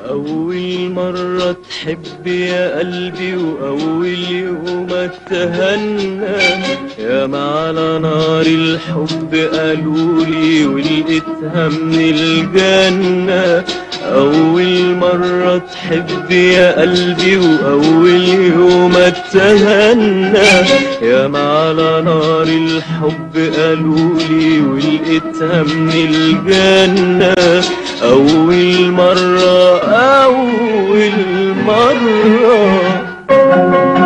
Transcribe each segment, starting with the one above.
أول مرة تحب يا قلبي وأول يوم اتهنى يا ما على نار الحب قالولي ولقيتها من الجنة أول مرة تحب يا قلبي وأول يوم اتهنى يا ما على نار الحب قالولي ولقيتها من الجنة أول مرة أول مرة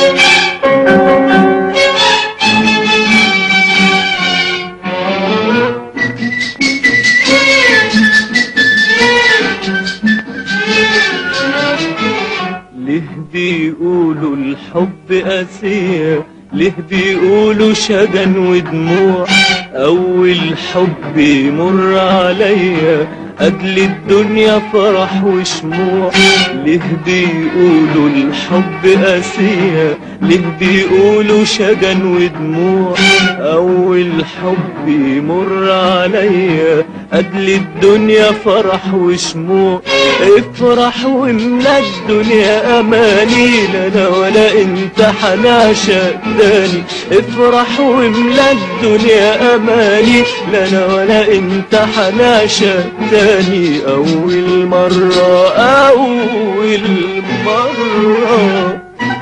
ليه بيقولوا الحب قاسية ليه بيقولوا شجن ودموع أول حب يمر عليا أجل الدنيا فرح وشموع ليه بيقولوا الحب قاسية ليه بيقولوا شجن ودموع أول حب يمر عليا أجل الدنيا فرح وشموع افرح واملا الدنيا أماني لا أنا ولا أنت حناشا تاني افرح واملا الدنيا أماني لا أنا ولا أنت حناشا تاني أول مرة أول مرة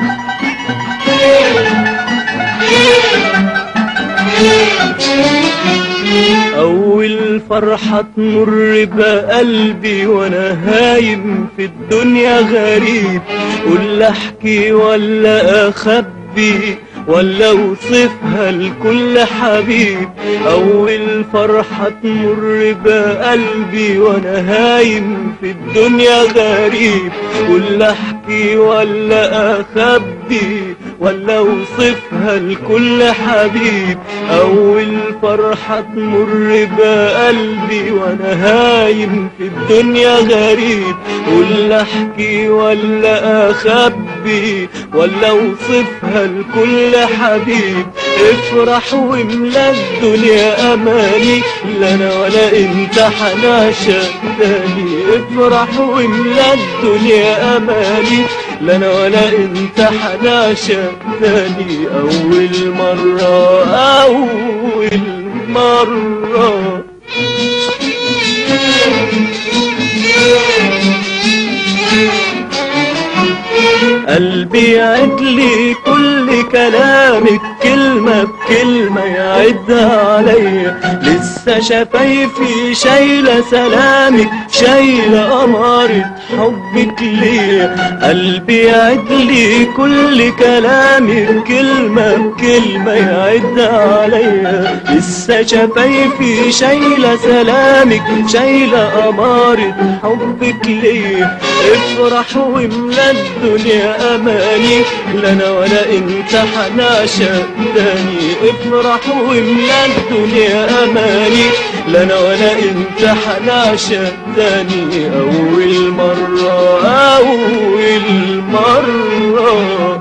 أول فرحة تمر بقلبي وأنا هايم في الدنيا غريب قول أحكي ولا أخبي ولا اوصفها لكل حبيب اول فرحة تمر بقلبي وانا هايم في الدنيا غريب ولا احكي ولا اخبي ولا اوصفها لكل حبيب اول فرحة تمر بقلبي وانا هايم في الدنيا غريب ولا احكي ولا اخبي ولا اوصفها لكل حبيب افرح واملا الدنيا اماني لا انا ولا انت حناشا تاني افرح واملا الدنيا اماني لا انا ولا انت حناشا تاني اول مرة اول مرة قلبي يعد لي كل كلامك كلمة بكلمة يعدها عليا لسه شفايفي شايلة سلامك شايلة أمارة حبك ليا قلبي يعد لي كل كلامك كلمة بكلمة يعدها عليا لسه شفايفي شايلة سلامك شايلة أمارة حبك ليا افرح واملا الدنيا أماني لا أنا ولا أنت حناشا تاني افرح واملا الدنيا أماني لا أنا ولا أنت حناشا تاني أول مرة أول مرة